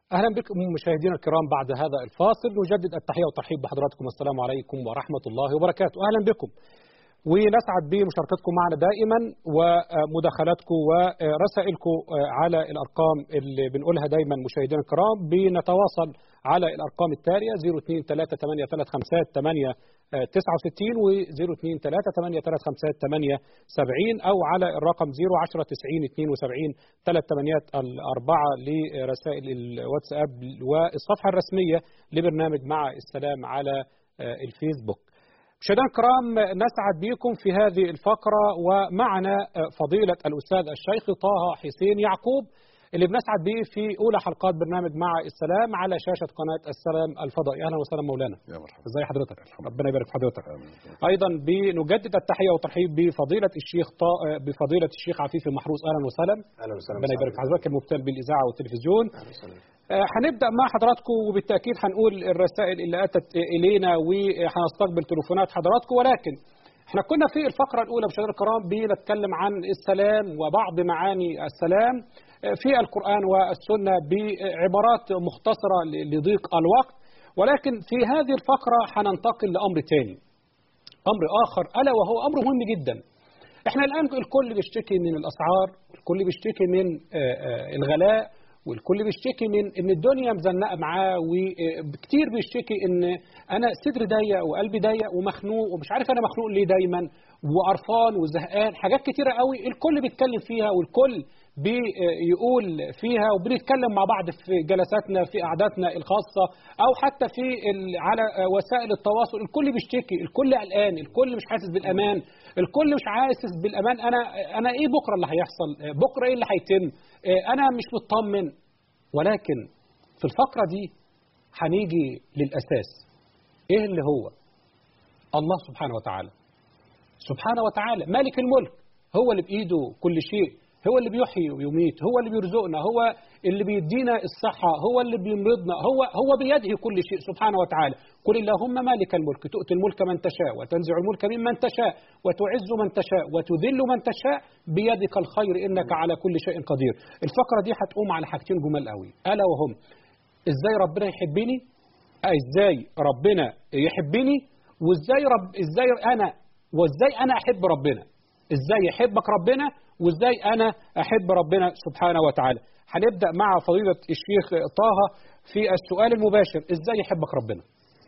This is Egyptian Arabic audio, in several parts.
أهلا بكم مشاهدينا الكرام بعد هذا الفاصل نجدد التحية والترحيب بحضراتكم السلام عليكم ورحمة الله وبركاته أهلا بكم ونسعد بمشاركتكم معنا دائما ومداخلاتكم ورسائلكم على الأرقام اللي بنقولها دايما مشاهدينا الكرام بنتواصل على الأرقام التالية 02 69 و 02 أو على الرقم 010 90 72 38 الأربعة لرسائل الواتساب والصفحة الرسمية لبرنامج مع السلام على الفيسبوك مشاهدينا الكرام نسعد بكم في هذه الفقرة ومعنا فضيلة الأستاذ الشيخ طه حسين يعقوب اللي بنسعد به في أولى حلقات برنامج مع السلام على شاشة قناة السلام الفضائي أهلا وسهلا مولانا يا مرحبا ازي حضرتك ربنا يبارك في حضرتك أيضا بنجدد التحية والترحيب بفضيلة الشيخ طه بفضيلة الشيخ عفيف المحروس أهلا وسهلا اهلا وسهلا ربنا يبارك في حضرتك المبتل بالإذاعة والتلفزيون اهلا وسهلا آه، هنبدا مع حضراتكم وبالتاكيد هنقول الرسائل اللي اتت الينا وهنستقبل تليفونات حضراتكم ولكن احنا كنا في الفقره الاولى مشاهدينا الكرام بنتكلم عن السلام وبعض معاني السلام آه، في القران والسنه بعبارات مختصره لضيق الوقت ولكن في هذه الفقره هننتقل لامر ثاني امر اخر الا وهو امر مهم جدا احنا الان الكل بيشتكي من الاسعار الكل بيشتكي من آه، آه، الغلاء والكل بيشتكي من ان الدنيا مزنقه معاه وكتير بيشتكي ان انا صدري ضيق وقلبي ضيق ومخنوق ومش عارف انا مخنوق ليه دايما وقرفان وزهقان حاجات كتيره قوي الكل بيتكلم فيها والكل بيقول فيها وبنتكلم مع بعض في جلساتنا في قعداتنا الخاصه او حتى في ال- على وسائل التواصل الكل بيشتكي الكل قلقان الكل مش حاسس بالامان الكل مش حاسس بالامان انا انا ايه بكره اللي هيحصل بكره ايه اللي هيتم انا مش مطمن ولكن في الفقره دي هنيجي للاساس ايه اللي هو الله سبحانه وتعالى سبحانه وتعالى مالك الملك هو اللي بإيده كل شيء هو اللي بيحيي ويميت هو اللي بيرزقنا هو اللي بيدينا الصحة هو اللي بيمرضنا هو هو بيده كل شيء سبحانه وتعالى قل اللهم مالك الملك تؤتي الملك من تشاء وتنزع الملك ممن تشاء وتعز من تشاء وتذل من تشاء بيدك الخير إنك على كل شيء قدير الفقرة دي هتقوم على حاجتين جمال قوي ألا وهم إزاي ربنا يحبني ازاي ربنا يحبني وازاي رب ازاي انا وازاي انا احب ربنا ازاي يحبك ربنا وازاي انا احب ربنا سبحانه وتعالى هنبدا مع فضيله الشيخ طه في السؤال المباشر ازاي يحبك ربنا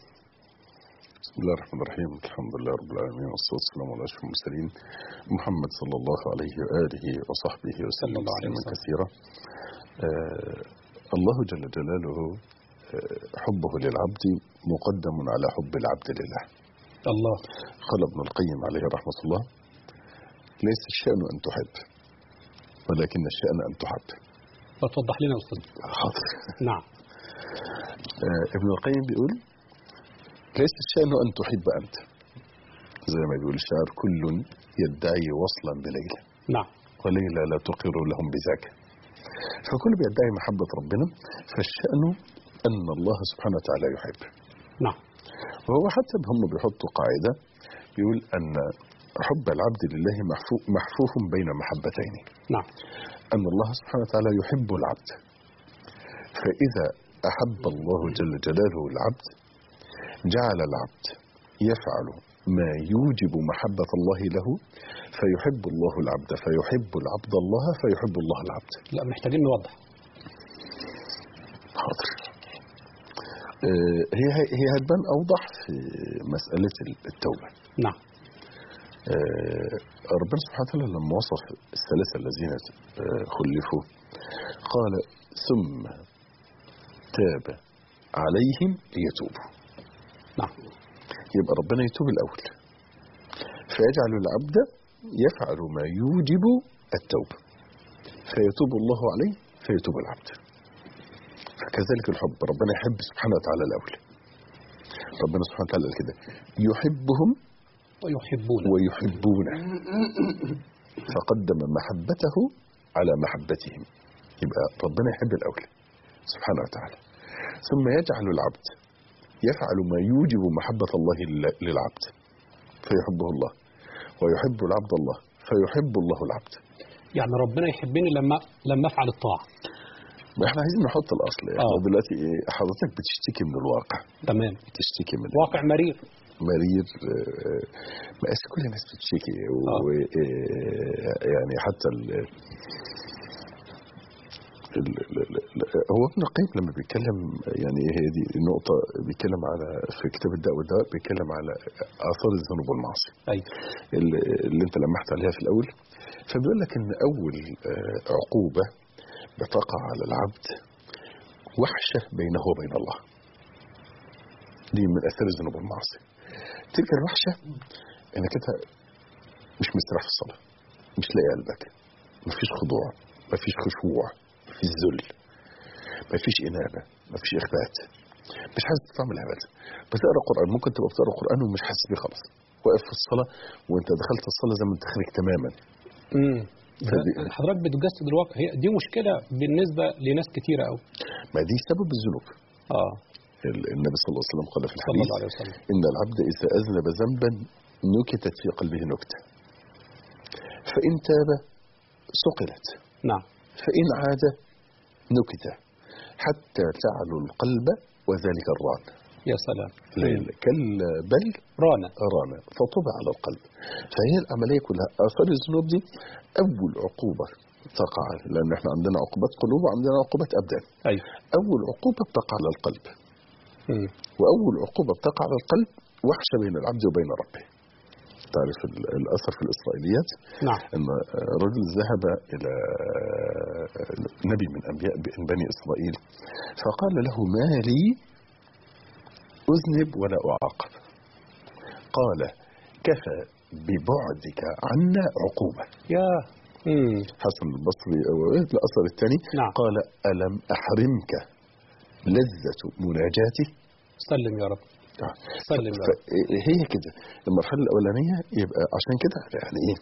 بسم الله الرحمن الرحيم الحمد لله رب العالمين والصلاة والسلام على أشرف المرسلين محمد صلى الله عليه وآله وصحبه صلى وسلم الله عليه تسليما وسلم. كثيرا آه الله جل جلاله آه حبه للعبد مقدم على حب العبد لله الله قال ابن القيم عليه رحمة الله ليس الشأن أن تحب ولكن الشأن أن تحب فتوضح لنا يا استاذ حاضر نعم آه ابن القيم بيقول ليس الشأن أن تحب أنت زي ما بيقول الشاعر كل يدعي وصلا بليلى نعم وليلى لا تقر لهم بذاك فكل بيدعي محبة ربنا فالشأن أن الله سبحانه وتعالى يحب نعم وهو حتى هم بيحطوا قاعدة بيقول أن حب العبد لله محفو- محفوف بين محبتين نعم أن الله سبحانه وتعالى يحب العبد فإذا أحب الله جل جلاله العبد جعل العبد يفعل ما يوجب محبة الله له فيحب الله العبد فيحب العبد الله فيحب الله العبد لا محتاجين نوضح حاضر آه، هي هي هتبان أوضح في مسألة التوبة نعم آه، ربنا سبحانه وتعالى لما وصف الثلاثة الذين آه، خلفوا قال ثم تاب عليهم ليتوبوا نعم يبقى ربنا يتوب الأول فيجعل العبد يفعل ما يوجب التوبة فيتوب الله عليه فيتوب العبد فكذلك الحب ربنا يحب سبحانه وتعالى الأول ربنا سبحانه وتعالى قال كده يحبهم ويحبون ويحبونه فقدم محبته على محبتهم يبقى ربنا يحب الأول سبحانه وتعالى ثم يجعل العبد يفعل ما يوجب محبة الله لل- للعبد فيحبه الله ويحب العبد الله فيحب الله العبد يعني ربنا يحبني لما لما افعل الطاعه ما احنا عايزين نحط الاصل احنا آه. دلوقتي ايه حضرتك بتشتكي من الواقع تمام بتشتكي من واقع مرير مرير آه، بس كل الناس بتشتكي آه. و آه، يعني حتى ال ال- ال- ال- هو ابن القيم لما بيتكلم يعني إيه هي دي النقطة بيتكلم على في كتاب الداء والدواء بيتكلم على آثار الذنوب والمعاصي ايوه اللي اللي انت لمحت عليها في الأول فبيقول لك إن أول آه، عقوبة بتقع على العبد وحشة بينه وبين الله دي من أثار الذنوب والمعاصي تلك الوحشة انك انت مش مستريح في الصلاة مش لاقي قلبك مفيش خضوع مفيش خشوع مفيش ذل مفيش إنابة مفيش إخبات مش حاسس بطعم العبادة بتقرا قرآن ممكن تبقى بتقرا قرآن ومش حاسس بيه خالص واقف في الصلاة وانت دخلت الصلاة زي ما انت خارج تماما امم فدي- حضرتك بتجسد الواقع هي دي مشكله بالنسبه لناس كتيره قوي ما دي سبب الذنوب اه ال- النبي صلى الله عليه وسلم قال في صلى الحديث الله عليه وسلم إن العبد إذا أذنب ذنبا نكتت في قلبه نكتة فإن تاب صقلت نعم فإن عاد نكت حتى تعلو القلب وذلك الران يا سلام ليل كالبل رانا رانا فطبع على القلب فهي العملية كلها آثار الذنوب دي أول عقوبة تقع لأن احنا عندنا عقوبات قلوب وعندنا عقوبات أبدان ايوه أول عقوبة بتقع على القلب مم. وأول عقوبة بتقع على القلب وحشة بين العبد وبين ربه تعرف ال- الأثر في الإسرائيليات نعم أن رجل ذهب إلى نبي من أنبياء بني إسرائيل فقال له ما لي أذنب ولا أعاقب قال كفى ببعدك عنا عقوبة يا مم. حسن البصري أو الأثر الثاني نعم. قال ألم أحرمك لذة مناجاتي سلم يا رب سلم يا رب هي كده المرحلة الأولانية يبقى عشان كده يعني إيه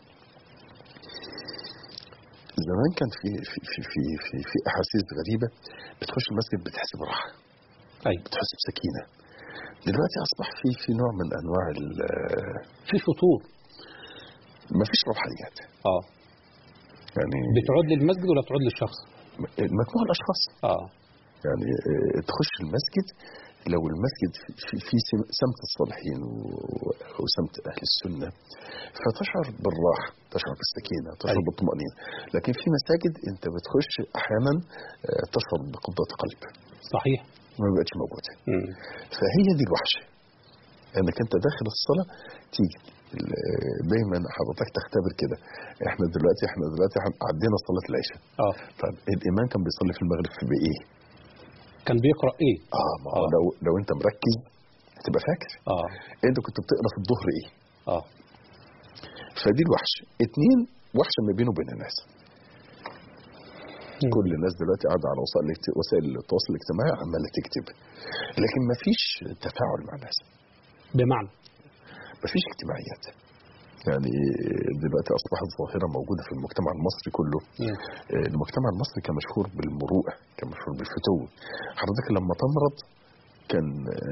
زمان كان في في في في في, في أحاسيس غريبة بتخش المسجد بتحس براحة ايوه بتحس بسكينة دلوقتي أصبح في في نوع من أنواع ال- في فتور مفيش روحانيات اه يعني بتعود للمسجد ولا بتعود للشخص مجموعة الأشخاص اه يعني آه، تخش المسجد لو المسجد في في سم- سمت الصالحين و- وسمت اهل السنه فتشعر بالراحه تشعر بالسكينه تشعر أيوة. بالطمانينه لكن في مساجد انت بتخش احيانا آه، تشعر بقبضه قلب صحيح ما بقتش موجوده مم. فهي دي الوحشه انك انت داخل الصلاه تيجي ال- دايما حضرتك تختبر كده احنا دلوقتي احنا دلوقتي عدينا صلاه العشاء اه طب الامام كان بيصلي في المغرب في بايه؟ كان بيقرا ايه اه ما هو آه. لو لو انت مركز هتبقى فاكر اه انت كنت بتقرا في الظهر ايه اه فدي الوحشه اتنين وحشه ما بينه وبين الناس مم. كل الناس دلوقتي قاعده على وسائل الاجت- وسائل التواصل الاجتماعي عماله تكتب لكن ما فيش تفاعل مع الناس بمعنى ما فيش اجتماعيات يعني دلوقتي اصبحت ظاهره موجوده في المجتمع المصري كله مم. المجتمع المصري كان مشهور بالمروءه كان مشهور بالفتو حضرتك لما تمرض كان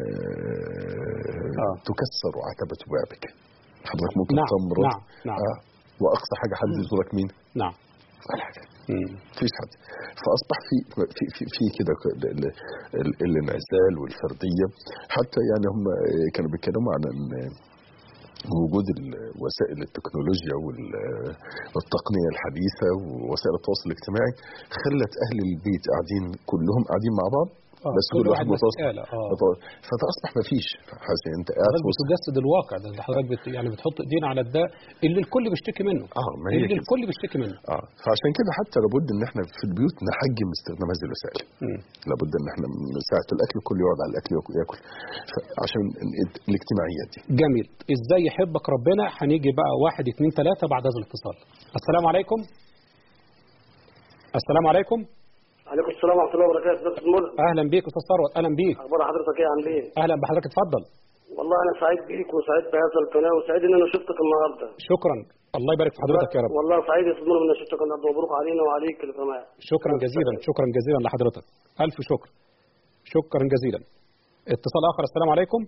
آه آه. تكسر عتبة بابك حضرتك ممكن نعم تمرض نعم نعم آه. واقصى حاجه حد يزورك مين؟ نعم ولا حاجه مم. مفيش حد فاصبح في في في, في كده ك- ال- ال- ال- الانعزال والفرديه حتى يعني هم كانوا بيتكلموا عن ان وجود ال- وسائل التكنولوجيا وال- والتقنيه الحديثه ووسائل التواصل الاجتماعي خلت اهل البيت قاعدين كلهم قاعدين مع بعض آه. بس كل واحد ماسك متواصل آلة. اه متواصل. فده اصبح ما فيش حاسس انت قاعد حضرتك في وسط بتجسد الواقع ده اللي حضرتك بت... يعني بتحط ايدينا على الداء اللي الكل بيشتكي منه اه ما هي اللي كده الكل بيشتكي منه اه فعشان كده حتى لابد ان احنا في البيوت نحجم استخدام هذه الوسائل مم. لابد ان احنا من ساعه الاكل الكل يقعد على الاكل وياكل ياكل ف- عشان ال- الاجتماعيات دي جميل ازاي يحبك ربنا هنيجي بقى واحد اتنين تلاتة بعد هذا الاتصال السلام عليكم السلام عليكم عليكم السلام ورحمه الله وبركاته استاذ مولى اهلا بيك استاذ ثروت اهلا بيك اخبار حضرتك ايه عامل ايه اهلا بحضرتك اتفضل والله انا سعيد بيك وسعيد بهذا القناه وسعيد ان انا شفتك النهارده شكرا الله يبارك في حضرتك يا رب والله سعيد يا استاذ مولى ان شفتك النهارده مبروك علينا وعليك الجماعه شكرا جزيلا شكرا جزيلا لحضرتك الف شكر شكرا جزيلا اتصال اخر السلام عليكم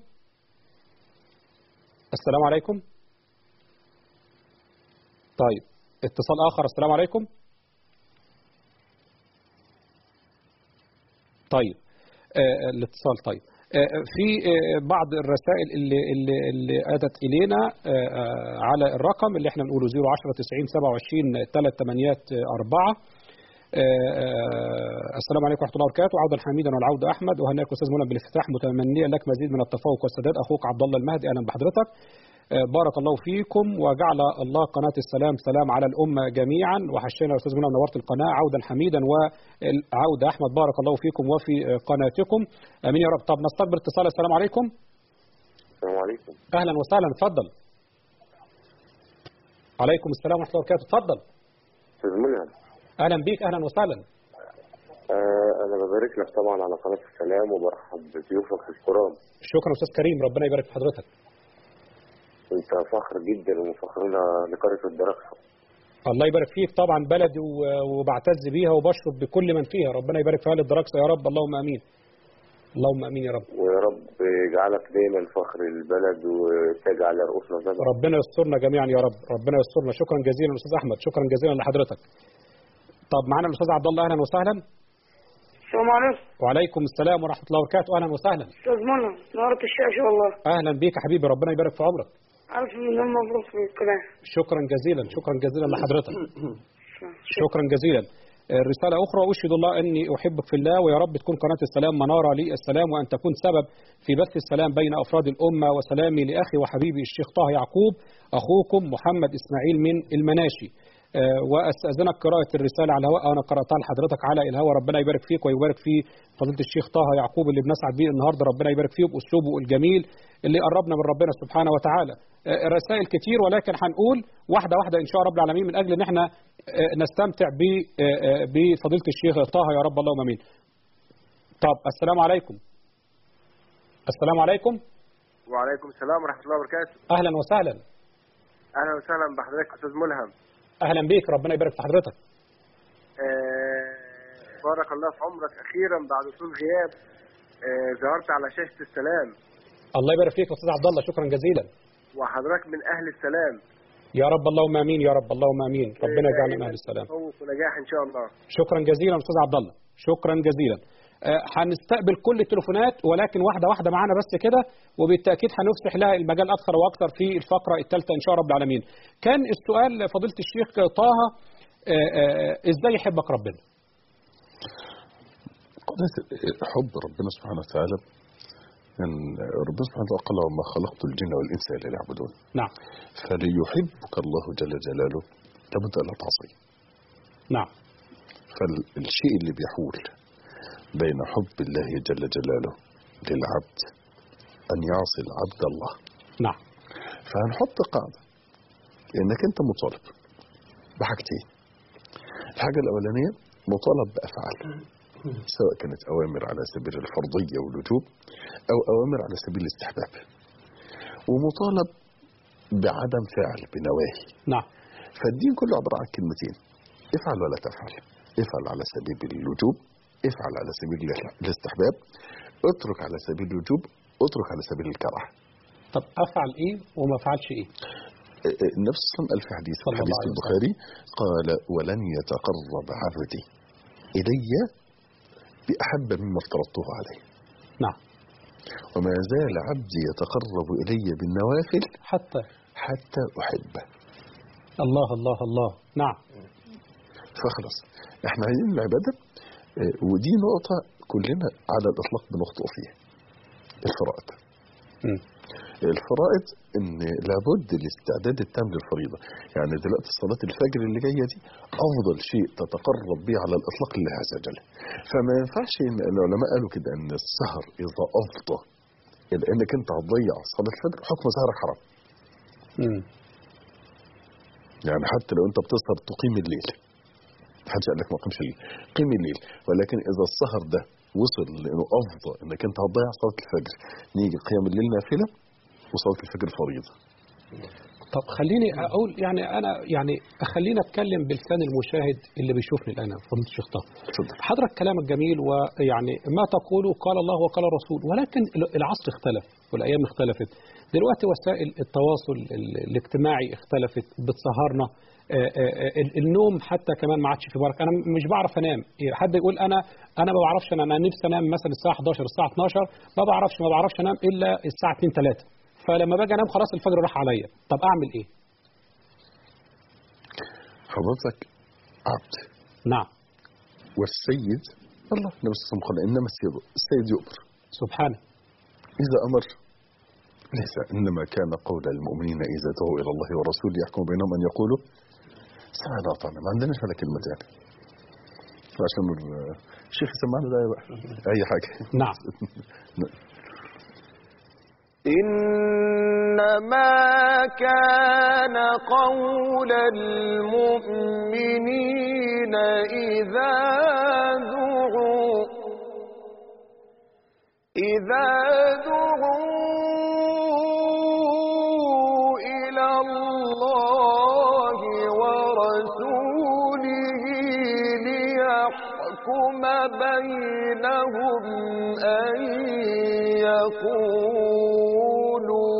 السلام عليكم طيب اتصال اخر السلام عليكم طيب آه، الاتصال طيب آه، في آه، بعض الرسائل اللي اللي اللي اتت الينا آه، آه، على الرقم اللي احنا بنقوله 010 90 27 3 8 4 السلام عليكم ورحمه الله وبركاته عودا حميدا والعوده احمد وهناك استاذ منى بالافتتاح متمنيا لك مزيد من التفوق والسداد اخوك عبد الله المهدي اهلا بحضرتك آه، بارك الله فيكم وجعل الله قناة السلام سلام على الأمة جميعا وحشينا يا أستاذ منى منورت القناة عودا حميدا وعودة أحمد بارك الله فيكم وفي آه، قناتكم آمين يا رب طب نستقبل اتصال السلام عليكم السلام عليكم أهلا وسهلا اتفضل عليكم السلام ورحمة الله وبركاته اتفضل استاذ ملهم أهلا بيك أهلا وسهلا آه انا ببارك لك طبعا على قناه السلام وبرحب بضيوفك الكرام شكرا أستاذ كريم ربنا يبارك في حضرتك انت فخر جدا وفخرنا لقريه الدراسه الله يبارك فيك طبعا بلدي و- وبعتز بيها وبشرب بكل من فيها ربنا يبارك في اهل الدراكسه يا رب اللهم امين اللهم امين يا رب ويا رب يجعلك دايما فخر البلد وتجعل رؤوسنا زبر ربنا يسترنا جميعا يا رب ربنا يسترنا شكرا جزيلا استاذ احمد شكرا جزيلا لحضرتك طب معانا الاستاذ عبد الله اهلا وسهلا السلام عليكم وعليكم السلام ورحمه الله وبركاته اهلا وسهلا استاذ منى نورت الشاشه والله اهلا بيك يا حبيبي ربنا يبارك في عمرك الف مليون مبروك في القناه شكرا جزيلا شكرا جزيلا لحضرتك شكرا جزيلا رسالة أخرى أشهد الله أني أحبك في الله ويا رب تكون قناة السلام منارة للسلام وأن تكون سبب في بث السلام بين أفراد الأمة وسلامي لأخي وحبيبي الشيخ طه يعقوب أخوكم محمد إسماعيل من المناشي آه، وأستأذنك قراءة الرسالة على الهواء أنا قرأتها لحضرتك على الهواء ربنا يبارك فيك ويبارك في فضيلة الشيخ طه يعقوب اللي بنسعد بيه النهاردة ربنا يبارك فيه بأسلوبه الجميل اللي قربنا من ربنا سبحانه وتعالى آه، الرسائل كتير ولكن هنقول واحدة واحدة إن شاء رب العالمين من أجل إن احنا آه، نستمتع ب- آه، آه، بفضيلة الشيخ طه يا رب اللهم امين. طب السلام عليكم. السلام عليكم وعليكم السلام ورحمة الله وبركاته اهلا وسهلا أهلا وسهلا بحضرتك أستاذ ملهم اهلا بيك ربنا يبارك في حضرتك. آه بارك الله في عمرك أخيرا بعد طول غياب آه ظهرت على شاشة السلام الله يبارك فيك يا استاذ عبد الله شكرا جزيلا. وحضرتك من أهل السلام يا رب اللهم امين يا رب اللهم امين ربنا يجعلنا من اهل السلام. تفوق ونجاح إن شاء الله شكرا جزيلا استاذ عبد الله شكرا جزيلا. آه، هنستقبل كل التليفونات ولكن واحده واحده معانا بس كده وبالتاكيد هنفسح لها المجال اكثر واكثر في الفقره الثالثه ان شاء رب العالمين. كان السؤال فضيله الشيخ طه آه، آه، ازاي يحبك ربنا؟ قضية حب ربنا سبحانه وتعالى أن ربنا سبحانه وتعالى قال وما خلقت الجن والإنس إلا ليعبدون نعم فليحبك الله جل جلاله لابد أن لا تعصي نعم فالشيء اللي بيحول بين حب الله جل جلاله للعبد أن يعصي العبد الله نعم فهنحط قاعدة إنك أنت مطالب بحاجتين الحاجة الأولانية مطالب بأفعال سواء كانت أوامر على سبيل الفرضية والوجوب أو أوامر على سبيل الاستحباب ومطالب بعدم فعل بنواهي نعم فالدين كله عبارة عن كلمتين افعل ولا تفعل افعل على سبيل الوجوب افعل على سبيل الاستحباب اترك على سبيل الوجوب اترك على سبيل الكراهه طب افعل ايه وما افعلش ايه النبي صلى الله عليه وسلم قال في حديث صلى الله حديث عليه وسلم. البخاري قال ولن يتقرب عبدي إلي بأحب مما افترضته عليه نعم وما زال عبدي يتقرب إلي بالنوافل حتى حتى أحبه الله الله الله نعم فخلاص احنا عايزين العبادة اه، ودي نقطة كلنا على الإطلاق بنخطئ فيها الفرائض مم. الفرائض ان لابد الاستعداد التام للفريضه يعني دلوقتي صلاه الفجر اللي جايه دي افضل شيء تتقرب به على الاطلاق لله عز وجل فما ينفعش ان العلماء قالوا كده ان السهر اذا افضى الى انك انت هتضيع صلاه الفجر حكم سهرك حرام مم. يعني حتى لو انت بتسهر تقيم الليل محدش قال لك ما تقيمش الليل قيم الليل ولكن اذا السهر ده وصل لانه افضى انك انت هتضيع صلاه الفجر نيجي قيام الليل نافله وصلاه الفجر فريضه طب خليني اقول يعني انا يعني خلينا اتكلم بلسان المشاهد اللي بيشوفني الان فضيله الشيخ طه اتفضل حضرتك كلامك جميل ويعني ما تقوله قال الله وقال الرسول ولكن العصر اختلف والايام اختلفت دلوقتي وسائل التواصل ال- الاجتماعي اختلفت بتسهرنا آه، آه، ال- النوم حتى كمان ما عادش في بركه انا مش بعرف انام حد يقول انا انا ما بعرفش انام انا نفسي انام مثلا الساعه 11 الساعه 12 ما بعرفش ما بعرفش انام الا الساعه 2 3 فلما باجي انام خلاص الفجر راح عليا طب اعمل ايه حضرتك عبد نعم والسيد الله النبي صلى الله عليه وسلم قال انما السيد السيد يؤمر سبحانه اذا امر ليس انما كان قول المؤمنين اذا دعوا الى الله ورسوله يحكم بينهم ان يقولوا سمعنا واطعنا ما عندناش ولا كلمه يعني عشان ال- الشيخ يسمعنا ده بقى اي حاجه نعم إنما كان قول المؤمنين إذا دعوا إذا دعوا إلى الله ورسوله ليحكم بينهم أن يقولوا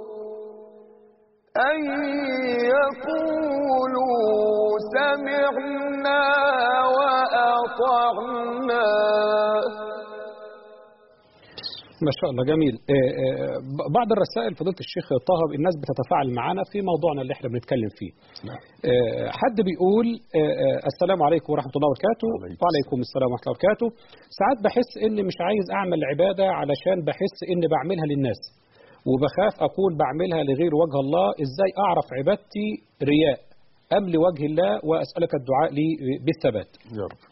أن يقولوا سمعنا وأطعنا ما شاء الله جميل آه، آه، ب- بعض الرسائل فضيله الشيخ طه الناس بتتفاعل معنا في موضوعنا اللي احنا بنتكلم فيه آه، حد بيقول آه، آه، السلام عليكم ورحمه الله وبركاته وعليكم وعليكم السلام ورحمه الله وبركاته ساعات بحس اني مش عايز اعمل عباده علشان بحس اني بعملها للناس وبخاف اكون بعملها لغير وجه الله ازاي اعرف عبادتي رياء ام لوجه الله واسالك الدعاء لي بالثبات يا رب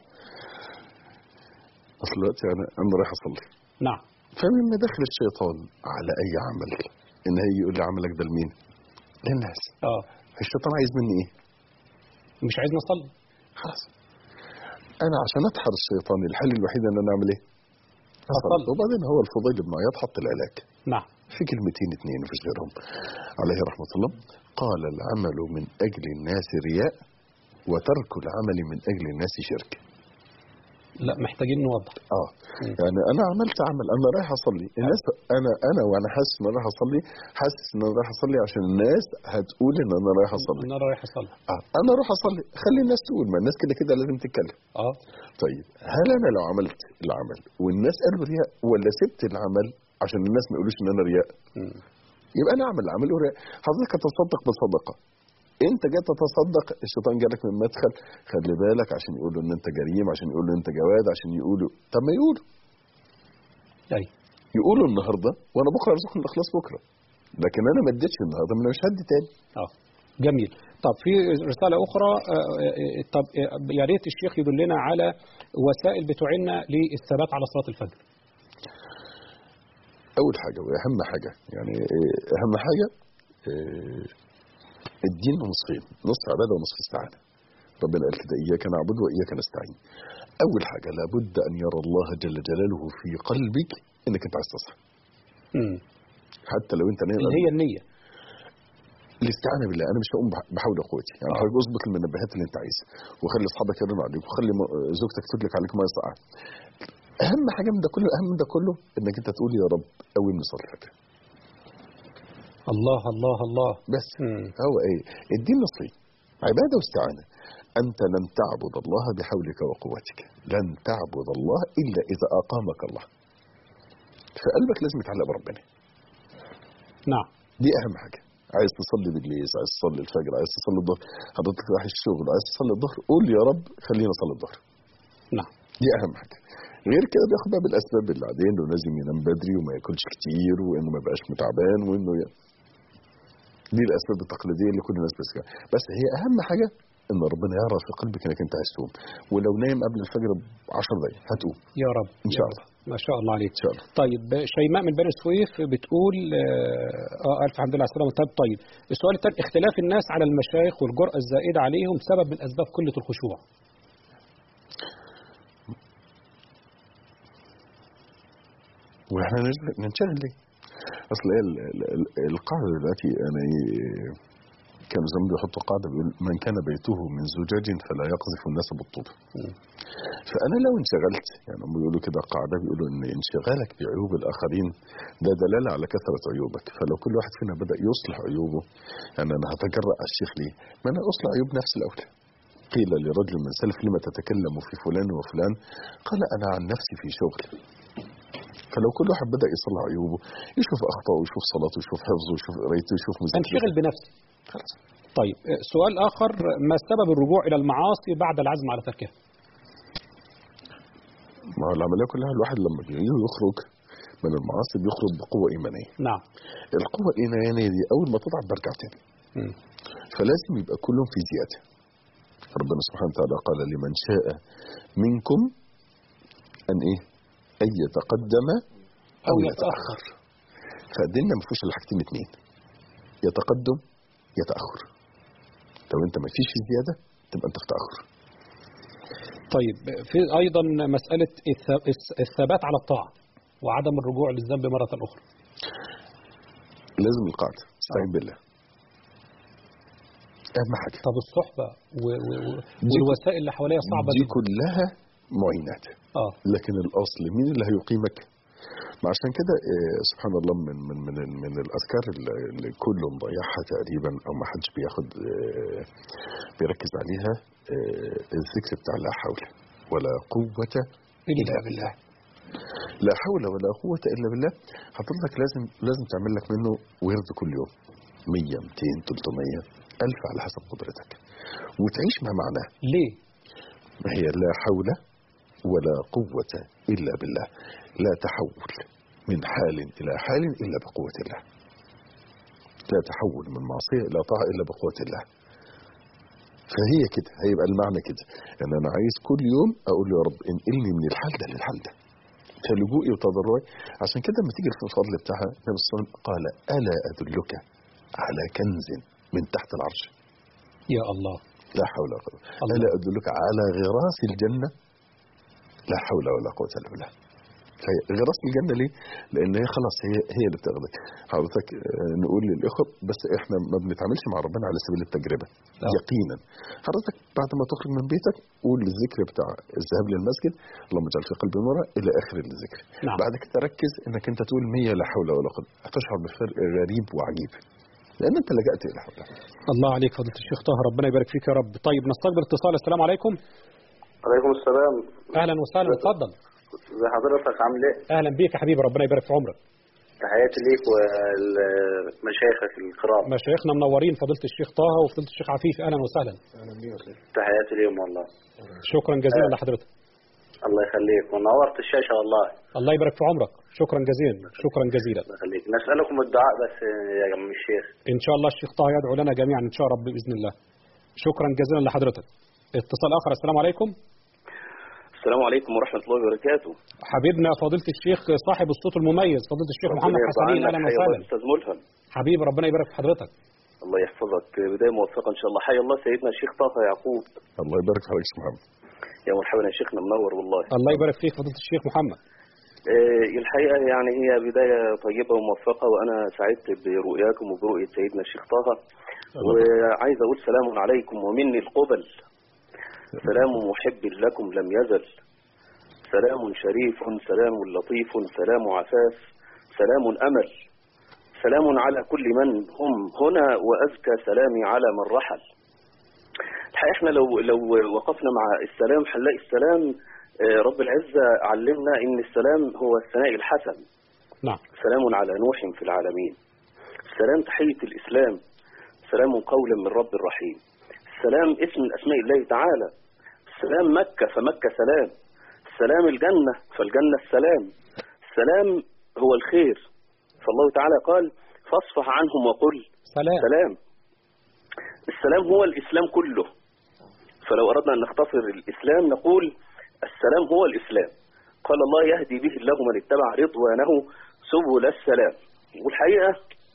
اصل دلوقتي انا انا رايح اصلي نعم فمن مداخل الشيطان على اي عمل ان هي يقول لي عملك ده لمين؟ للناس اه الشيطان عايز مني ايه؟ مش عايز نصلي خلاص انا عشان اطحر الشيطان الحل الوحيد ان انا اعمل ايه؟ أصلي. وبعدين هو الفضيل بن عياض حط العلاج نعم في كلمتين اتنين مفيش غيرهم عليه رحمه الله قال العمل من اجل الناس رياء وترك العمل من اجل الناس شرك لا محتاجين نوضح اه يعني انا عملت عمل انا رايح اصلي الناس انا انا وانا حاسس ان انا رايح اصلي حاسس ان انا رايح اصلي عشان الناس هتقول ان انا رايح اصلي انا رايح اصلي اه انا اروح اصلي خلي الناس تقول ما الناس كده كده لازم تتكلم اه طيب هل انا لو عملت العمل والناس قالوا رياء ولا سبت العمل عشان الناس ما يقولوش ان انا رياء مم. يبقى انا اعمل العمل ورياء حضرتك هتصدق بصدقه انت جاي تتصدق الشيطان جالك من مدخل خلي بالك عشان يقولوا ان انت جريم عشان يقولوا ان انت جواد عشان يقولوا طب ما يقولوا اي يقولوا النهارده وانا بكره ارزقهم الاخلاص بكره لكن انا ما اديتش النهارده ما انا مش هدي تاني اه جميل طب في رسالة أخرى آه، آه، طب آه، يا ريت الشيخ يدلنا على وسائل بتعيننا للثبات على صلاة الفجر اول حاجه واهم حاجه يعني إيه، اهم حاجه إيه، الدين نصفين نصف عباده ونصف استعانه ربنا قال كده اياك نعبد واياك نستعين اول حاجه لابد ان يرى الله جل جلاله في قلبك انك انت عايز تصحى مم. حتى لو انت نايم اللي هي النية الاستعانه بالله انا مش هقوم بح- بحول قوتي يعني حضرتك اظبط المنبهات اللي انت عايزها وخلي اصحابك يرنوا عليك وخلي م- زوجتك تدلك عليك ميه ساقعه اهم حاجه من ده كله اهم من ده كله انك انت تقول يا رب قومني صلاه الفجر الله الله الله بس مم. هو ايه الدين نصين عباده واستعانه انت لن تعبد الله بحولك وقوتك لن تعبد الله الا اذا اقامك الله فقلبك لازم يتعلق بربنا نعم دي اهم حاجه عايز تصلي بالليل عايز تصلي الفجر عايز تصلي الظهر حضرتك رايح الشغل عايز تصلي الظهر قول يا رب خلينا اصلي الظهر نعم دي اهم حاجه غير كده بياخد بقى بالاسباب اللي بعدين انه لازم ينام بدري وما ياكلش كتير وانه ما يبقاش متعبان وانه ي... دي الاسباب التقليديه اللي كل الناس بتسكتها بس هي اهم حاجه ان ربنا يرى في قلبك انك انت عايز تقوم ولو نايم قبل الفجر ب 10 دقائق هتقوم يا رب ان يا شاء رب. الله ما شاء الله عليك ان شاء الله طيب شيماء من بني سويف بتقول اه آه، الف حمد لله على السلامه طيب طيب السؤال الثاني اختلاف الناس على المشايخ والجرأة الزائدة عليهم سبب من اسباب قلة الخشوع واحنا نشغل- ننشغل ليه؟ اصل هي ال- ال- ال- القاعده دلوقتي انا إيه، كانوا زمان بيحطوا قاعده بيقول من كان بيته من زجاج فلا يقذف الناس بالطوب فانا لو انشغلت يعني هم بيقولوا كده قاعده بيقولوا ان انشغالك بعيوب الاخرين ده دلاله على كثره عيوبك فلو كل واحد فينا بدا يصلح عيوبه يعني انا هتجرأ على الشيخ ليه؟ ما انا اصلح عيوب نفسي الاول قيل لرجل من سلف لما تتكلم في فلان وفلان قال انا عن نفسي في شغل فلو كل واحد بدا يصلح عيوبه يشوف اخطائه ويشوف صلاته ويشوف حفظه ويشوف قرايته ويشوف انشغل مذاكرته بنفسي خلاص طيب آه، سؤال آخر ما سبب الرجوع إلى المعاصي بعد العزم على تركها ما هو العمليه كلها الواحد لما بيجي يخرج من المعاصي بيخرج بقوه ايمانيه نعم القوه الايمانيه دي اول ما تضعف برجع تاني مم. فلازم يبقى كلهم في زياده ربنا سبحانه وتعالى قال لمن شاء منكم ان ايه ان يتقدم او أو يتاخر فديننا ما فيهوش الا حاجتين اتنين يا تقدم يا تاخر لو انت ما فيش زياده تبقى انت في تاخر طيب في أيضا مسألة الث- الثبات على الطاعة وعدم الرجوع للذنب مرة أخرى لازم القاعده استعين بالله اهم حاجه طب الصحبة و... و... و... والوسائل اللي حواليها صعبة دي جدا كلها معينات اه لكن الاصل مين اللي هيقيمك ما عشان كده آه، سبحان الله من من من ال- من الاذكار اللي اللي كله مضيعها تقريبا او ما حدش بياخد آه، بيركز عليها آه، الذكر بتاع لا حول ولا قوه إلا بالله لا حول ولا قوه الا بالله حضرتك لازم لازم تعمل لك منه ورد كل يوم 100 200 300 ألف على حسب قدرتك وتعيش مع معناه ليه؟ ما هي لا حول ولا قوة إلا بالله لا تحول من حال إلى حال إلا بقوة الله لا تحول من معصية إلى طاعة إلا بقوة الله فهي كده هيبقى المعنى كده ان انا عايز كل يوم اقول له يا رب انقلني من الحال ده للحال ده فلجوئي وتضرعي عشان كده لما تيجي في الفضل بتاعها النبي صلى الله عليه وسلم قال الا ادلك على كنز من تحت العرش يا الله لا حول ولا قوة الله. ألا أدلك على غراس الجنة لا حول ولا قوة إلا بالله فهي غراس الجنة ليه؟ لأن هي خلاص هي هي اللي بتاخدك حضرتك آه، نقول للإخوة بس إحنا ما بنتعاملش مع ربنا على سبيل التجربة آه. يقينا حضرتك بعد ما تخرج من بيتك قول الذكر بتاع الذهاب للمسجد اللهم اجعل في قلبي نورا إلى آخر الذكر نعم. بعد كده ركز إنك أنت تقول 100 لا حول ولا قوة هتشعر بفرق غريب وعجيب لأن أنت لجأت إلى حول الله عليك فضيلة الشيخ طه ربنا يبارك فيك يا رب طيب نستقبل اتصال السلام عليكم عليكم السلام اهلا وسهلا اتفضل ازي حضرتك عامل ايه؟ اهلا بيك يا حبيبي ربنا يبارك في عمرك تحياتي ليك ولمشايخك الكرام مشايخنا منورين فضيلة الشيخ طه وفضيلة الشيخ عفيف اهلا وسهلا تحياتي ليهم والله شكرا جزيلا لحضرتك الله يخليك ونورت الشاشه والله الله يبارك في عمرك شكرا جزيلا شكرا جزيلا الله يخليك نسالكم الدعاء بس يا عم الشيخ ان شاء الله الشيخ طه يدعو لنا جميعا ان شاء رب باذن الله شكرا جزيلا لحضرتك اتصال اخر السلام عليكم السلام عليكم ورحمة الله وبركاته حبيبنا فضيلة الشيخ صاحب الصوت المميز فضيلة الشيخ محمد حسنين اهلا حيا الله وسهلا أستاذ ملهم حبيبي ربنا يبارك في حضرتك الله يحفظك بداية موفقة إن شاء الله حيا الله سيدنا الشيخ طه يعقوب الله يبارك في حضرتك يا محمد يا مرحبا يا شيخنا منور والله الله يبارك فيك فضيلة الشيخ محمد آه، الحقيقة يعني هي بداية طيبة وموفقة وأنا سعدت برؤياكم وبرؤية سيدنا الشيخ طه وعايز أقول سلام عليكم ومني القبل سلام محب لكم لم يزل سلام شريف سلام لطيف سلام عفاف سلام أمل سلام على كل من هم هنا وأزكى سلامي على من رحل الحقيقة احنا لو لو وقفنا مع السلام هنلاقي السلام آه، رب العزة علمنا ان السلام هو الثناء الحسن نعم سلام على نوح في العالمين السلام تحية الإسلام سلام قولا من رب الرحيم السلام اسم من أسماء الله تعالى السلام مكة فمكة سلام السلام الجنة فالجنة السلام السلام هو الخير فالله تعالى قال فاصفح عنهم وقل سلام سلام السلام هو الإسلام كله فلو أردنا أن نختصر الإسلام نقول السلام هو الإسلام قال الله يهدي به الله من اتبع رضوانه سبل السلام والحقيقة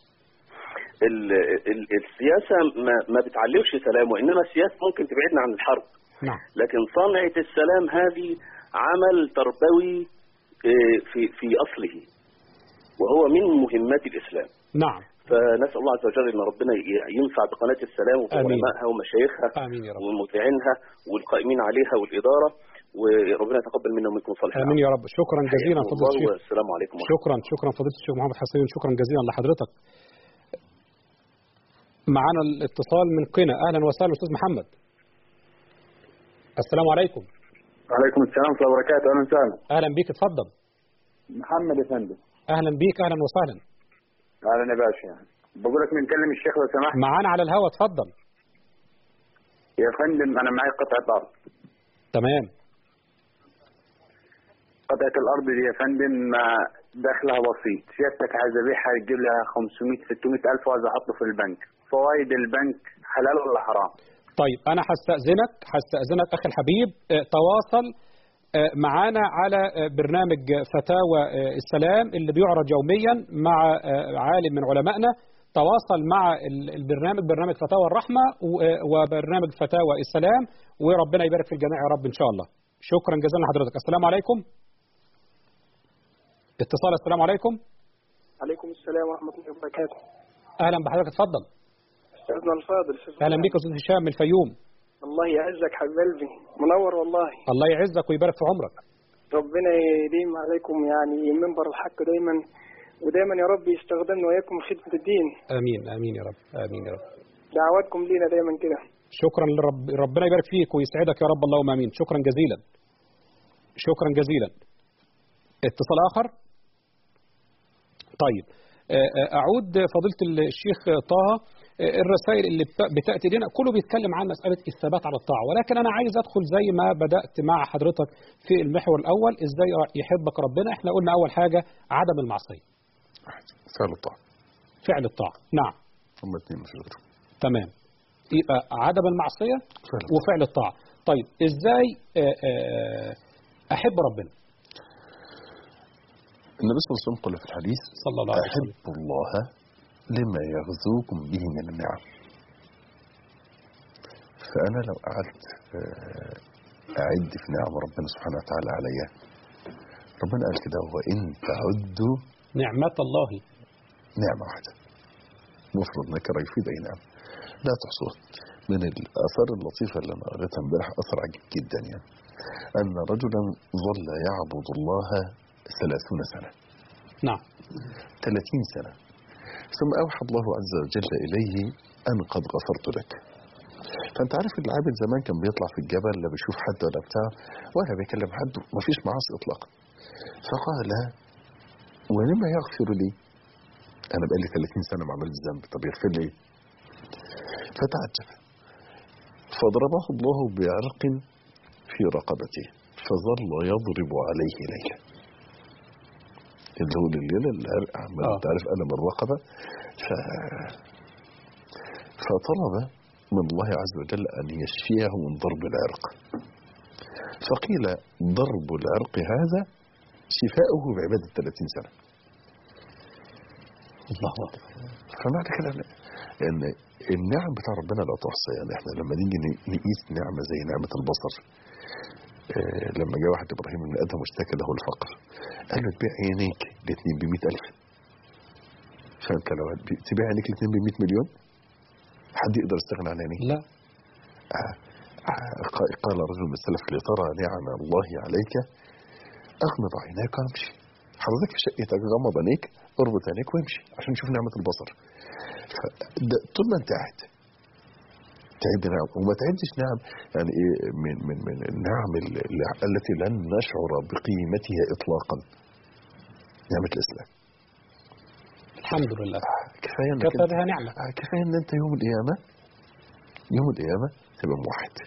ال ال السياسة ما, ما بتعلمش سلام وإنما السياسة ممكن تبعدنا عن الحرب نعم لكن صنعة السلام هذه عمل تربوي آه، في في أصله وهو من مهمات الإسلام نعم فنسال الله عز وجل ان ربنا ي- ينفع بقناه السلام آمين. وبعلمائها ومشايخها امين يا رب ومذيعينها والقائمين عليها والاداره وربنا يتقبل منا ومنكم صالح امين يا رب شكرا جزيلا حياكم فضيله الله الشيخ والسلام عليكم ورحمه شكرا شكرا فضيله الشيخ محمد حسين شكرا جزيلا لحضرتك معانا الاتصال من قنا اهلا وسهلا استاذ محمد السلام عليكم وعليكم السلام ورحمة الله وبركاته أهلا وسهلا اهلا بيك اتفضل محمد يا فندم اهلا بيك اهلا وسهلا أهلا يا باشا بقول لك نكلم الشيخ لو سمحت معانا على الهوا اتفضل يا فندم أنا معي قطعة أرض تمام قطعة الأرض دي يا فندم آه، دخلها بسيط سيادتك عايز أبيعها تجيب لها 500 600 ألف وعايز أحطه في البنك فوائد البنك حلال ولا حرام؟ طيب انا هستاذنك هستاذنك اخي الحبيب اه، تواصل اه، معانا على اه، برنامج فتاوى اه، السلام اللي بيعرض يوميا مع اه، عالم من علمائنا تواصل مع ال- البرنامج برنامج فتاوى الرحمه و- اه، وبرنامج فتاوى السلام وربنا يبارك في الجميع يا رب ان شاء الله شكرا جزيلا لحضرتك السلام عليكم اتصال السلام عليكم عليكم السلام ورحمة الله وبركاته اهلا بحضرتك اتفضل أستاذنا الفاضل أستاذ اهلا بك يا استاذ هشام من الفيوم الله يعزك حبيب قلبي منور والله الله يعزك ويبارك في عمرك ربنا يديم عليكم يعني منبر الحق دايما ودايما يا رب يستخدمنا وياكم في خدمة الدين امين امين يا رب امين يا رب دعواتكم لينا دايما كده شكرا لرب ربنا يبارك فيك ويسعدك يا رب اللهم امين شكرا جزيلا شكرا جزيلا اتصال اخر طيب آه، آه، اعود فضيله الشيخ طه آه، الرسائل اللي بت- بتاتي لنا كله بيتكلم عن مساله الثبات على الطاعه ولكن انا عايز ادخل زي ما بدات مع حضرتك في المحور الاول ازاي يحبك ربنا احنا قلنا اول حاجه عدم المعصيه فعل الطاعة فعل الطاعه نعم هم اثنين مش غيرهم تمام يبقى عدم المعصية فعل الطاعة. وفعل الطاعة طيب ازاي آه، آه، احب ربنا النبي صلى الله عليه وسلم قال في الحديث صلى الله عليه وسلم أحب الله لما يغزوكم به من النعم فأنا لو قعدت آه، أعد في نعم ربنا سبحانه وتعالى عليا ربنا قال كده وإن تعدوا نعمة الله نعمة واحدة مفرد نكرة يفيد أي نعم لا تحصوها من الآثار اللطيفة اللي أنا قريتها امبارح أثر عجيب جدا يعني أن رجلا ظل يعبد الله ثلاثون سنة نعم 30 سنة ثم أوحى الله عز وجل إليه أن قد غفرت لك فأنت عارف العابد زمان كان بيطلع في الجبل لا بيشوف حد ولا بتاع ولا بيكلم حد ومفيش معاصي إطلاقا فقال ولما يغفر لي أنا بقالي 30 سنة ما عملت ذنب طب يغفر لي إيه؟ فتعجب فضربه الله بعرق في رقبته فظل يضرب عليه ليلا اللي هو الليله العرق عمال آه. انت عارف الم الرقبه ف... فطلب من الله عز وجل ان يشفيه من ضرب العرق فقيل ضرب العرق هذا شفاؤه بعباده 30 سنه الله أكبر فمعنى كده ان ان النعم بتاع ربنا لا تحصى يعني احنا لما نيجي ن- نقيس نعمه زي نعمه البصر آه، لما جاء واحد ابراهيم من ادم واشتكى له الفقر قال له تبيع عينيك الاثنين ب 100000 فانت لو هتبيع- تبيع عينيك الاثنين ب 100 مليون حد يقدر يستغنى عن عينيه لا آه، آه، قا- قال رجل من السلف لترى نعم الله عليك اغمض عيناك وامشي حضرتك في شقتك غمض عينيك اربط عينيك وامشي عشان تشوف نعمه البصر فده طول ما انت قاعد تعد نعم وما تعدش نعم يعني ايه من من من النعم ال- ال- التي لن نشعر بقيمتها اطلاقا نعمه الاسلام الحمد لله كفايه انك كفى انت بها نعمة آه، كفايه ان انت يوم القيامه يوم القيامه تبقى موحد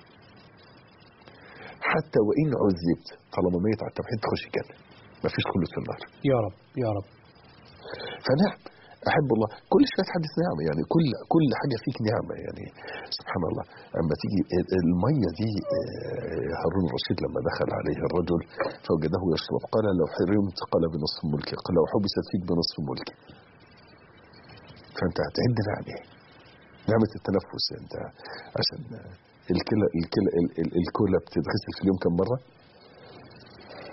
حتى وان عذبت طالما ميت على التوحيد تخش الجنه مفيش خلود في النار يا رب يا رب فنعم احب الله كل شويه تحدث نعمه يعني كل كل حاجه فيك نعمه يعني سبحان الله اما تيجي ال- الميه دي آه، هارون الرشيد لما دخل عليه الرجل فوجده يشرب قال لو حرمت قال بنصف ملكي قال لو حبست فيك بنصف ملكي فانت هتعد نعم ايه نعمه التنفس انت عشان الكلى الكلى ال- ال- الكلى بتتغسل في اليوم كم مره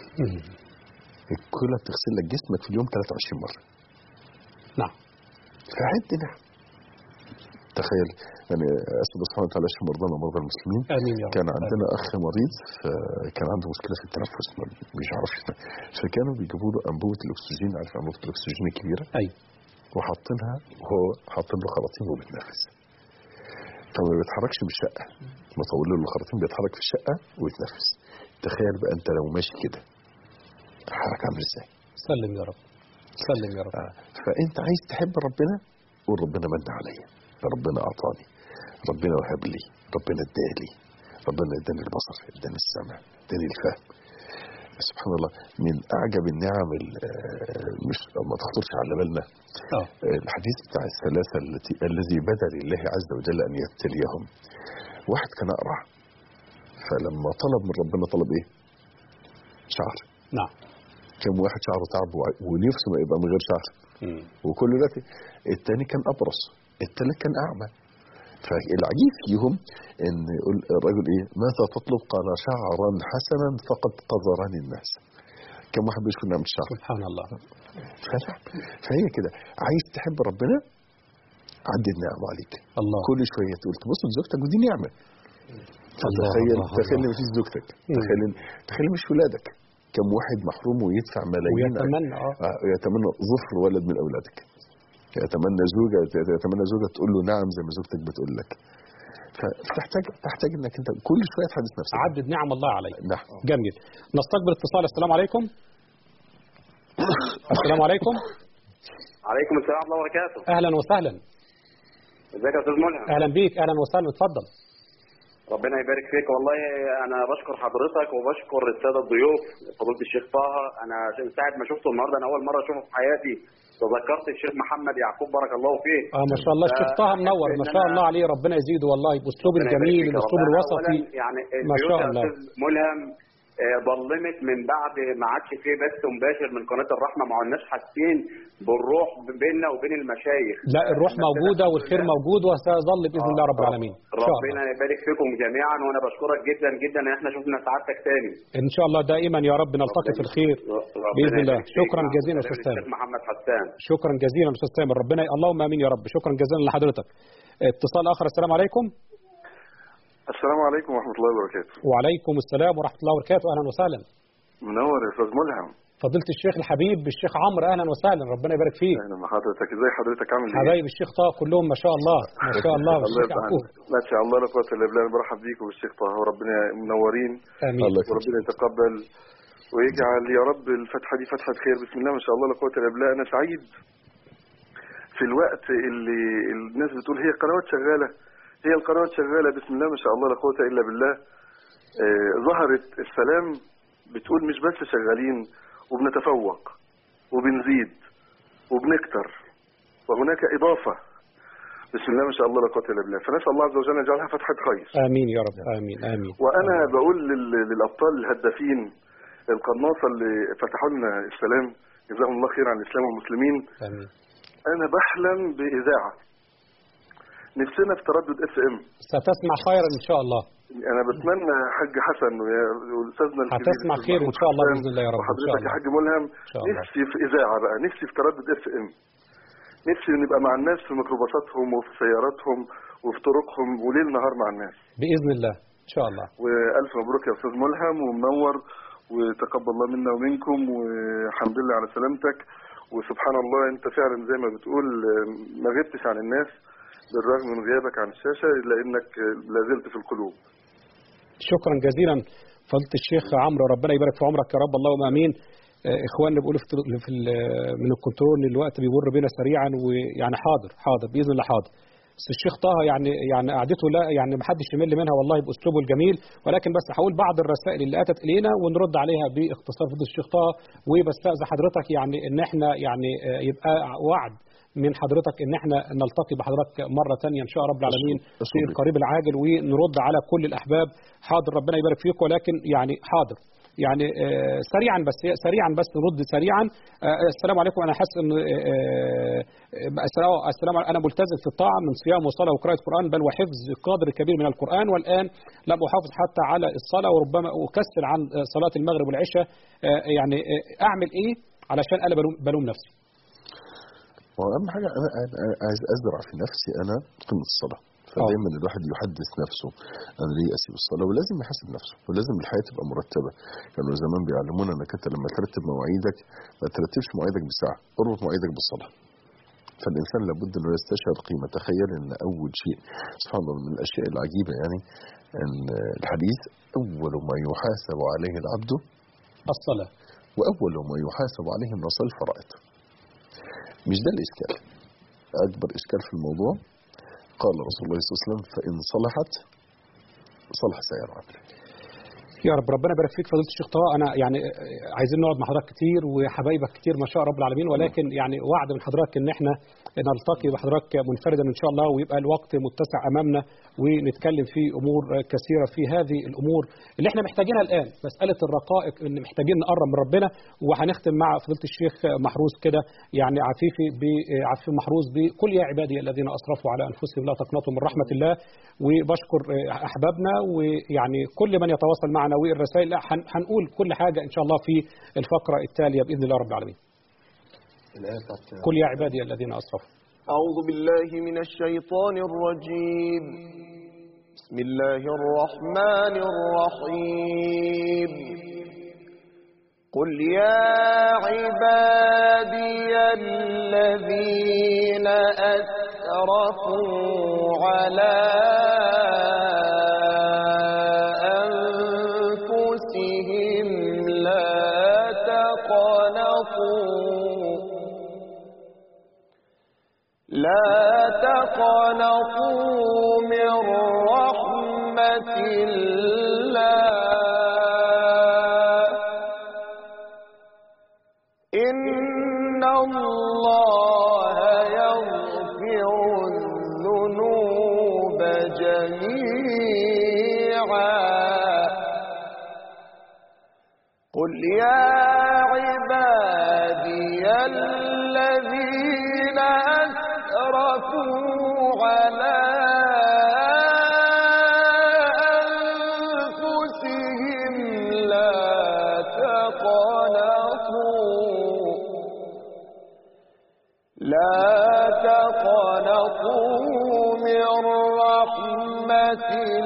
الكلى بتغسل لك جسمك في اليوم 23 مره نعم فعد نعم تخيل يعني اسال الله سبحانه وتعالى يشفي مرضانا ومرضى المسلمين امين يا رب كان عندنا اخ مريض كان عنده مشكله في التنفس ما بيعرفش يتنفس. فكانوا بيجيبوا له انبوبه الاكسجين عارف انبوبه الاكسجين الكبيره ايوه وحاطينها وهو حاطين له خراطيم وهو بيتنفس فما بيتحركش بالشقه مطول له الخراطيم بيتحرك في الشقه ويتنفس تخيل بقى انت لو ماشي كده حركه عامل ازاي سلم يا رب سلم يا رب آه. فانت عايز تحب ربنا قول ربنا من عليا ربنا اعطاني ربنا وهب لي ربنا ادالي ربنا اداني البصر اداني السمع اداني الفهم سبحان الله من اعجب النعم ال- آه، مش ما تخطرش على بالنا اه آه، الحديث بتاع الثلاثه التي الذي بدا لله عز وجل ان يبتليهم واحد كان اقرع فلما طلب من ربنا طلب ايه؟ شعر نعم كم واحد شعره تعب وع- ونفسه ما يبقى من غير شعر مم. وكل ده التاني كان ابرص التالت كان اعمى فالعجيب فيهم ان يقول الرجل ايه ماذا تطلب قال شعرا حسنا فقد قذرني الناس كم واحد بيشكر نعمة الشعر سبحان الله فلا فهي كده عايز تحب ربنا عدي النعم عليك الله كل شويه تقول تبص لزوجتك ودي نعمه الله، تخيل الله، تخيل الله. ان مفيش زوجتك مم. تخيل إن- تخيل مش ولادك كم واحد محروم ويدفع ملايين ويتمنى اه آه، يتمنى ظفر ولد من اولادك يتمنى زوجه يتمنى زوجه تقول له نعم زي ما زوجتك بتقول لك فتحتاج تحتاج انك انت كل شويه تحدث نفسك عدد نعم الله عليك نعم جميل نستقبل اتصال السلام عليكم السلام عليكم عليكم السلام ورحمه الله وبركاته اهلا وسهلا ازيك يا استاذ ملهم اهلا بيك اهلا وسهلا اتفضل ربنا يبارك فيك والله انا بشكر حضرتك وبشكر الساده الضيوف فضيله الشيخ طه انا من ساعه ما شفته النهارده انا اول مره اشوفه في حياتي تذكرت الشيخ محمد يعقوب بارك الله فيه اه ما شاء الله الشيخ طه فأحب منور إن ما شاء أنا- الله عليه ربنا يزيده والله باسلوب ربنا يبارك الجميل فيك يا الاسلوب رب. أنا الوسطي أولاً يعني ما البيوت شاء يا الله. أستاذ ملهم آه، ظلمت من بعد ما عادش فيه بث مباشر من قناه الرحمه ما عدناش حاسين بالروح بيننا وبين المشايخ لا الروح آه، موجوده الحمد والخير لله. موجود وسيظل باذن الله رب العالمين ان شاء ربنا الله يبارك فيكم جميعا وانا بشكرك جدا جدا ان احنا شفنا سعادتك تاني ان شاء الله دائما يا رب نلتقي في الخير ربنا باذن الله يبارك فيك. شكرا مع جزيلا السلامة استاذ الشيخ سامر محمد حسان شكرا جزيلا استاذ سامر ربنا اللهم امين يا رب شكرا جزيلا لحضرتك اتصال اخر السلام عليكم السلام عليكم ورحمة الله وبركاته وعليكم السلام ورحمه الله وبركاته اهلا وسهلا منور يا أستاذ ملهم فضيله الشيخ الحبيب الشيخ عمرو اهلا وسهلا ربنا يبارك فيك أهلا بحضرتك إزاي حضرتك عامل إيه؟ حبايب الشيخ طه كلهم ما شاء الله ما شاء الله الله والشيخ يرضى يعقوب عنك. ما شاء الله لا قوة إلا بالله أنا برحب بيك وبالشيخ طه وربنا منورين امين الله يكرمك. وربنا يتقبل ويجعل يا رب الفتحة دي فتحة خير بسم الله ما شاء الله لا قوة إلا بالله أنا سعيد في الوقت اللي الناس بتقول هي قنوات شغالة هي القنوات شغالة بسم الله ما شاء الله لا قوة إلا بالله آه، ظهرت السلام بتقول مش بس شغالين وبنتفوق وبنزيد وبنكتر وهناك إضافة بسم الله ما شاء الله لا قوة إلا بالله فنسأل الله عز وجل أن يجعلها فتحة خير امين يا رب امين امين وأنا بقول لل- للأبطال الهدافين القناصة اللي فتحوا لنا السلام جزاهم الله خير عن الإسلام والمسلمين امين أنا بحلم بإذاعة نفسنا في تردد اف ام ستسمع خيرا ان شاء الله انا بتمنى حاج حسن ويا- واستاذنا الكبير هتسمع الأستاذ خير ان محمود شاء الله حسان باذن الله يا رب ان شاء وحضرتك يا الله حاج ملهم شاء الله. نفسي في اذاعه بقى نفسي في تردد اف ام نفسي نبقى مع الناس في ميكروباصاتهم وفي سياراتهم وفي طرقهم وليل نهار مع الناس باذن الله ان شاء الله والف مبروك يا استاذ ملهم ومنور وتقبل الله منا ومنكم والحمد لله على سلامتك وسبحان الله انت فعلا زي ما بتقول آه، ما غبتش عن الناس بالرغم من غيابك عن الشاشه الا انك آه، لا زلت في القلوب شكرا جزيلا فضيله الشيخ عمرو ربنا يبارك في عمرك يا رب اللهم امين آه، اخواننا بيقولوا في في ال- من الكنترول إن الوقت بيمر بينا سريعا ويعني حاضر حاضر باذن الله حاضر بس الشيخ طه يعني يعني قعدته لا يعني ما حدش يمل منها والله باسلوبه الجميل ولكن بس هقول بعض الرسائل اللي اتت الينا ونرد عليها باختصار فضيله الشيخ طه وبستاذن حضرتك يعني ان احنا يعني آه، يبقى وعد من حضرتك ان احنا نلتقي بحضرتك مره ثانيه ان شاء رب العالمين في القريب العاجل ونرد على كل الاحباب حاضر ربنا يبارك فيك ولكن يعني حاضر يعني آه، سريعا بس سريعا بس نرد سريعا آه، السلام عليكم انا حاسس ان آه، آه، السلام السلام عليكم. انا ملتزم في الطاعه من صيام وصلاه وقراءه قران بل وحفظ قدر كبير من القران والان لم احافظ حتى على الصلاه وربما اكسل عن آه، صلاه المغرب والعشاء آه، يعني آه، اعمل ايه علشان انا بلوم, بلوم نفسي هو اهم حاجه انا أنا- أنا عايز ازرع في نفسي انا قيمه الصلاه فدايما الواحد يحدث نفسه انا ليه اسيب الصلاه ولازم يحاسب نفسه ولازم الحياه تبقى مرتبه كانوا زمان بيعلمونا انك انت لما ترتب مواعيدك ما ترتبش مواعيدك بساعه اربط مواعيدك بالصلاه فالانسان لابد انه يستشعر قيمه تخيل ان اول شيء سبحان الله من الاشياء العجيبه يعني ان الحديث اول ما يحاسب عليه العبد الصلاة واول ما يحاسب عليه النص الفرائض مش ده الاشكال اكبر اشكال في الموضوع قال رسول الله صلى الله عليه وسلم فان صلحت صلح سائر عمله يا رب ربنا يبارك فيك فضيله الشيخ طه انا يعني عايزين نقعد مع حضرتك كتير وحبايبك كتير ما شاء رب العالمين ولكن يعني وعد من حضرتك ان احنا نلتقي بحضرتك منفردا ان شاء الله ويبقى الوقت متسع امامنا ونتكلم في امور كثيره في هذه الامور اللي احنا محتاجينها الان مساله الرقائق ان محتاجين نقرب من ربنا وهنختم مع فضيله الشيخ محروس كده يعني عفيفي بعفيف محروس بكل يا عبادي الذين اسرفوا على انفسهم لا تقنطوا من رحمه الله وبشكر احبابنا ويعني كل من يتواصل معنا والرسائل لا هن- هنقول كل حاجه ان شاء الله في الفقره التاليه باذن الله رب العالمين قل يا عبادي الذين اسرفوا أعوذ بالله من الشيطان الرجيم بسم الله الرحمن الرحيم قل يا عبادي الذين أسرفوا على أنفسهم لا تقنطوا لا تقنطوا من رحمة الله إن الله يغفر الذنوب جميعا قل يا عبادي الذين أسرفوا على أنفسهم لا تقنطوا لا تقنطوا من رحمة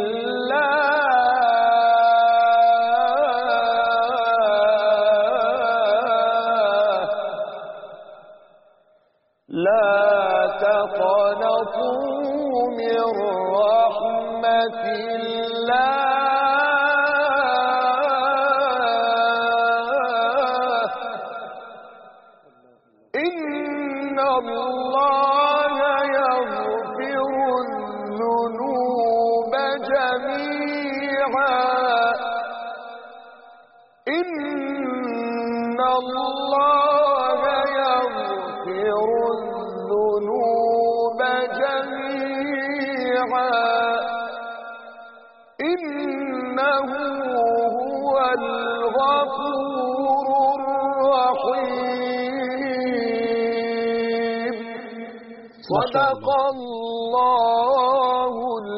الله لا تقنطوا من رحمة الله إن الله يغفر الذنوب جميعا إن الله يغفر الذنوب جميعا إنه هو الغفور الرحيم صدق الله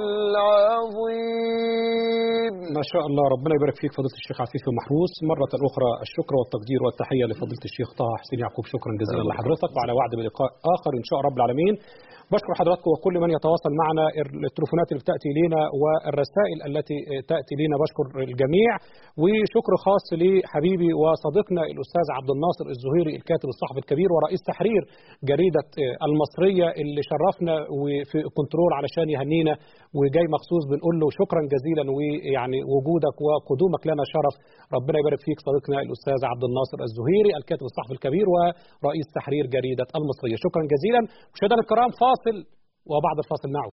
العظيم ما شاء الله ربنا يبارك فيك فضيله الشيخ عفيف محروس مره اخرى الشكر والتقدير والتحيه لفضيله الشيخ طه حسين يعقوب شكرا جزيلا لحضرتك وعلى وعد بلقاء اخر ان شاء رب العالمين بشكر حضراتكم وكل من يتواصل معنا التليفونات اللي بتاتي لنا والرسائل التي تاتي لنا بشكر الجميع وشكر خاص لحبيبي وصديقنا الاستاذ عبد الناصر الزهيري الكاتب الصحفي الكبير ورئيس تحرير جريده المصريه اللي شرفنا وفي كنترول علشان يهنينا وجاي مخصوص بنقول له شكرا جزيلا ويعني وجودك وقدومك لنا شرف ربنا يبارك فيك صديقنا الاستاذ عبد الناصر الزهيري الكاتب الصحفي الكبير ورئيس تحرير جريده المصريه شكرا جزيلا مشاهدينا الكرام فاصل وبعد الفاصل نعود